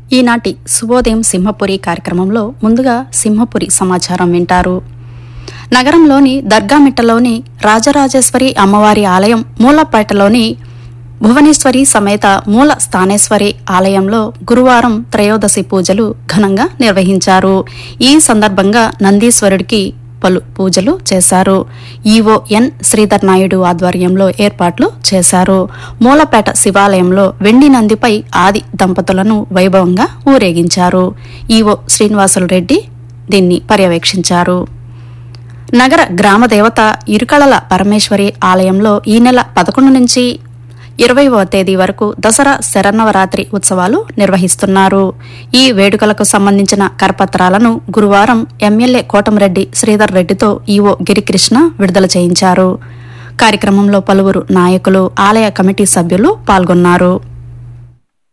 ఈనాటి శుభోదయం సింహపురి కార్యక్రమంలో ముందుగా సింహపురి సమాచారం వింటారు నగరంలోని దర్గామిట్టలోని రాజరాజేశ్వరి అమ్మవారి ఆలయం మూలపేటలోని భువనేశ్వరి సమేత మూల స్థానేశ్వరి ఆలయంలో గురువారం త్రయోదశి పూజలు ఘనంగా నిర్వహించారు ఈ సందర్భంగా నందీశ్వరుడికి పలు పూజలు చేశారు ఈవో ఎన్ శ్రీధర్ నాయుడు ఆధ్వర్యంలో ఏర్పాట్లు చేశారు మూలపేట శివాలయంలో వెండి నందిపై ఆది దంపతులను వైభవంగా ఊరేగించారు ఈవో శ్రీనివాసులు రెడ్డి దీన్ని పర్యవేక్షించారు నగర గ్రామ దేవత ఇరుకళల పరమేశ్వరి ఆలయంలో ఈ నెల పదకొండు నుంచి ఇరవైవ తేదీ వరకు దసరా శరన్నవరాత్రి ఉత్సవాలు నిర్వహిస్తున్నారు ఈ వేడుకలకు సంబంధించిన కరపత్రాలను గురువారం ఎమ్మెల్యే కోటంరెడ్డి శ్రీధర్ రెడ్డితో ఈవో గిరికృష్ణ విడుదల చేయించారు కార్యక్రమంలో పలువురు నాయకులు ఆలయ కమిటీ సభ్యులు పాల్గొన్నారు